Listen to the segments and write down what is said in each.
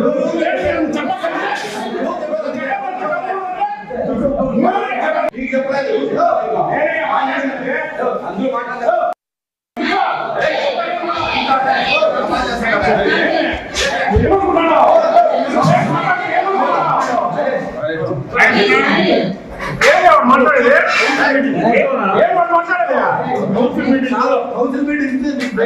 Council meeting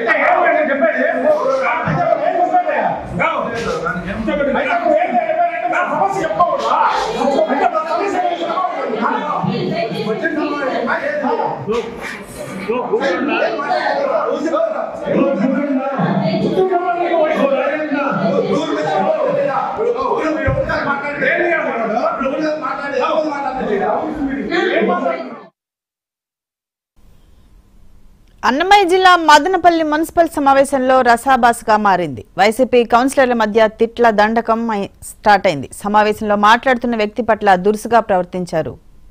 Annamayya జిల్లా Madanapalle municipal సమావేశంలో రసాబాసుగా మారింది వైసీపీ కౌన్సిలర్ల మధ్య తిట్ల దండకం అయి- స్టార్ట్ అయింది సమావేశంలో మాట్లాడుతున్న వ్యక్తి పట్ల దురుసుగా ప్రవర్తించారు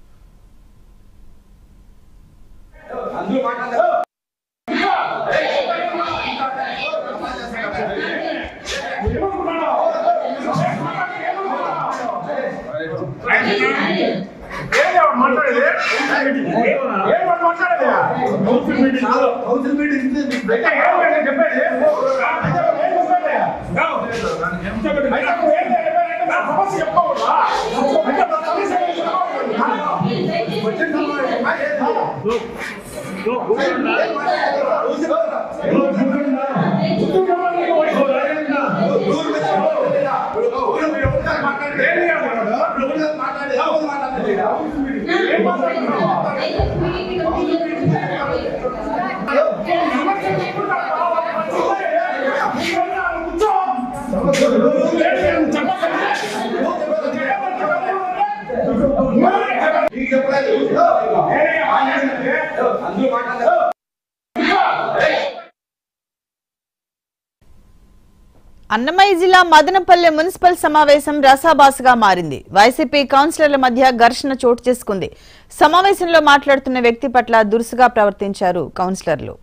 కౌన్సిల్ మీటింగ్ అన్నమయ్య జిల్లా మదనపల్లె మున్సిపల్ సమావేశం రసాబాసుగా మారింది వైసీపీ కౌన్సిలర్ల మధ్య ఘర్షణ చోటు చేసుకుంది సమావేశంలో మాట్లాడుతున్న వ్యక్తి పట్ల దురుసుగా ప్రవర్తించారు కౌన్సిలర్లు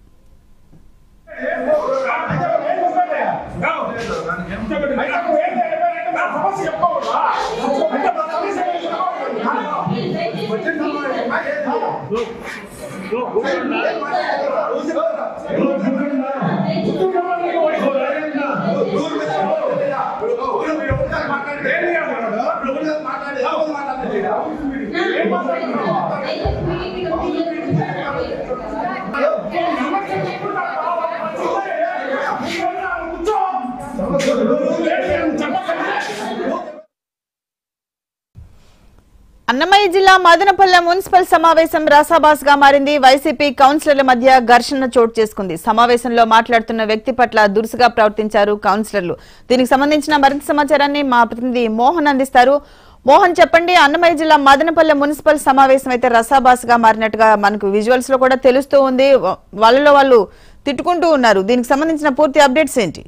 అన్నమయ్య జిల్లా మదనపల్లె మున్సిపల్ సమావేశం రసాబాస్గా మారింది వైసీపీ కౌన్సిలర్ల మధ్య ఘర్షణ చోటు చేసుకుంది సమావేశంలో మాట్లాడుతున్న వ్యక్తి పట్ల దురుసుగా ప్రవర్తించారు కౌన్సిలర్లు దీనికి సంబంధించిన మరింత సమాచారాన్ని మా ప్రతినిధి మోహన్ అందిస్తారు మోహన్ చెప్పండి అన్నమయ్య జిల్లా మదనపల్లె మున్సిపల్ సమావేశం అయితే రసాబాస్గా మారినట్టుగా మనకు విజువల్స్ లో కూడా తెలుస్తూ ఉంది వా- వాళ్ళలో వాళ్ళు తిట్టుకుంటూ ఉన్నారు దీనికి సంబంధించిన పూర్తి అప్డేట్స్ ఏంటి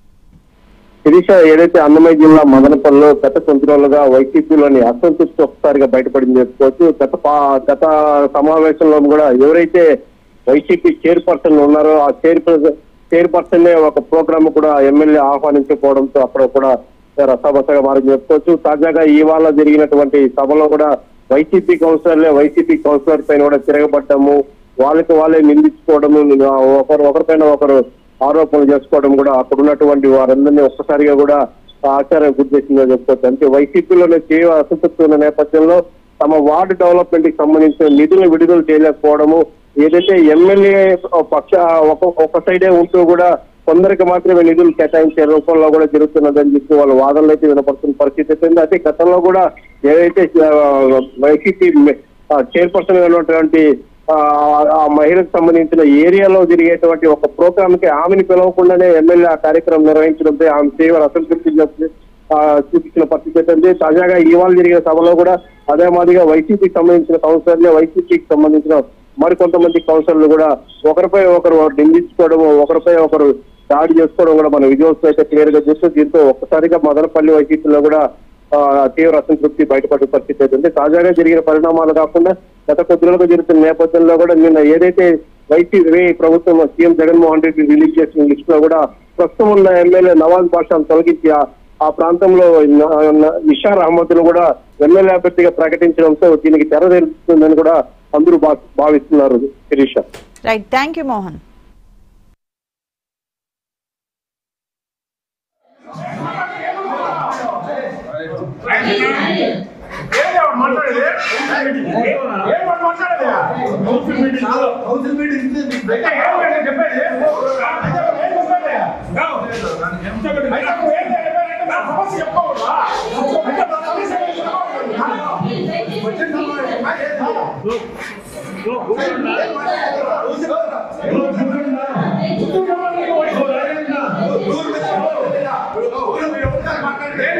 శిరీష ఏదైతే అన్నమయ్య జిల్లా మదనపల్లిలో గత కొన్ని రోజులుగా వైసీపీలోని అసంతృప్తి ఒకసారిగా బయటపడింది చెప్పుకోవచ్చు గత పా- గత సమావేశంలో కూడా ఎవరైతే వైసీపీ చైర్పర్సన్ ఉన్నారో ఆ చైర్పర్సన్ చైర్పర్సన్ ఒక ప్రోగ్రామ్ కూడా ఎమ్మెల్యే ఆహ్వానించకపోవడంతో అక్కడ కూడా రసాబసగా మారింది చెప్పుకోవచ్చు తాజాగా ఇవాళ జరిగినటువంటి సభలో కూడా వైసీపీ కౌన్సిలర్లే వైసీపీ కౌన్సిలర్ పైన కూడా తిరగబడ్డము వాళ్ళకి వాళ్ళే నిందించుకోవడము ఒకరు ఒకరిపైన ఒకరు ఆరోపణలు చేసుకోవడం కూడా అక్కడ ఉన్నటువంటి వారందరినీ ఒక్కసారిగా కూడా ఆచార్యం గుర్తు చేసిందని చెప్పుకోవచ్చు అంటే వైసీపీలోనే తీవ్ర అసంతృప్తి ఉన్న నేపథ్యంలో తమ వార్డు డెవలప్మెంట్ కి సంబంధించిన నిధులు విడుదల చేయలేకపోవడము ఏదైతే ఎమ్మెల్యే పక్ష ఒక ఒక సైడే ఉంటూ కూడా కొందరికి మాత్రమే నిధులు కేటాయించే రూపంలో కూడా జరుగుతున్నదని చెప్పి వాళ్ళ వాదనలు అయితే వినపడుతున్న పరిస్థితి అయితే ఉంది. అయితే గతంలో కూడా ఏదైతే ఆ, వైసీపీ చైర్పర్సన్ గా ఉన్నటువంటి ఆ, ఆ మహిళకు సంబంధించిన ఏరియాలో జరిగేటువంటి ఒక ప్రోగ్రామ్ కి ఆమెను పిలవకుండానే ఎమ్మెల్యే ఆ కార్యక్రమం నిర్వహించడంపై ఆమె తీవ్ర అసంతృప్తి చెప్తుంది. ఆ, చూపించిన పరిస్థితి అయితే ఉంది. తాజాగా ఇవాళ జరిగిన సభలో కూడా అదే మాదిరిగా వైసీపీకి సంబంధించిన కౌన్సిలర్లే వైసీపీకి సంబంధించిన మరికొంతమంది కౌన్సిలర్లు కూడా ఒకరిపై ఒకరు నిందించుకోవడం ఒకరిపై ఒకరు దాడి చేసుకోవడం కూడా మన విజయోత్సవం అయితే క్లియర్ గా చూస్తూ దీంతో ఒక్కసారిగా మదనపల్లి వైసీపీలో కూడా ఆ, తీవ్ర అసంతృప్తి బయటపడే పరిస్థితి అయితే ఉంది. తాజాగా జరిగిన పరిణామాలు కాకుండా గత కొద్ది రోజులుగా జరుగుతున్న నేపథ్యంలో కూడా నిన్న ఏదైతే వైసీపీ ప్రభుత్వం సీఎం జగన్మోహన్ రెడ్డి రిలీజ్ చేసిన లిస్ట్ లో కూడా ప్రస్తుతం ఉన్న ఎమ్మెల్యే నవాజ్ బాషాను తొలగించి ఆ ఆ ప్రాంతంలో న- న- నిషార్ అహ్మద్ ను కూడా ఎమ్మెల్యే అభ్యర్థిగా ప్రకటించడంతో దీనికి తెర తెలుస్తుందని కూడా అందరూ భా- భావిస్తున్నారు Sirisha right thank you Mohan మాట్లాడేది ఏం మాట్లాడేది కౌన్సిల్ మీటింగ్ లో కౌన్సిల్ మీటింగ్ అయితే ఏం లేదు చెప్పేది అయితే ఏం చెప్పేది కాదు. అయితే నువ్వు ఏం చెప్పారంటే నా సమస్య చెప్పకూడదా? అంటే నా సమస్య ఏంటి చెప్పకూడదా? ఎవరు మాట్లాడితే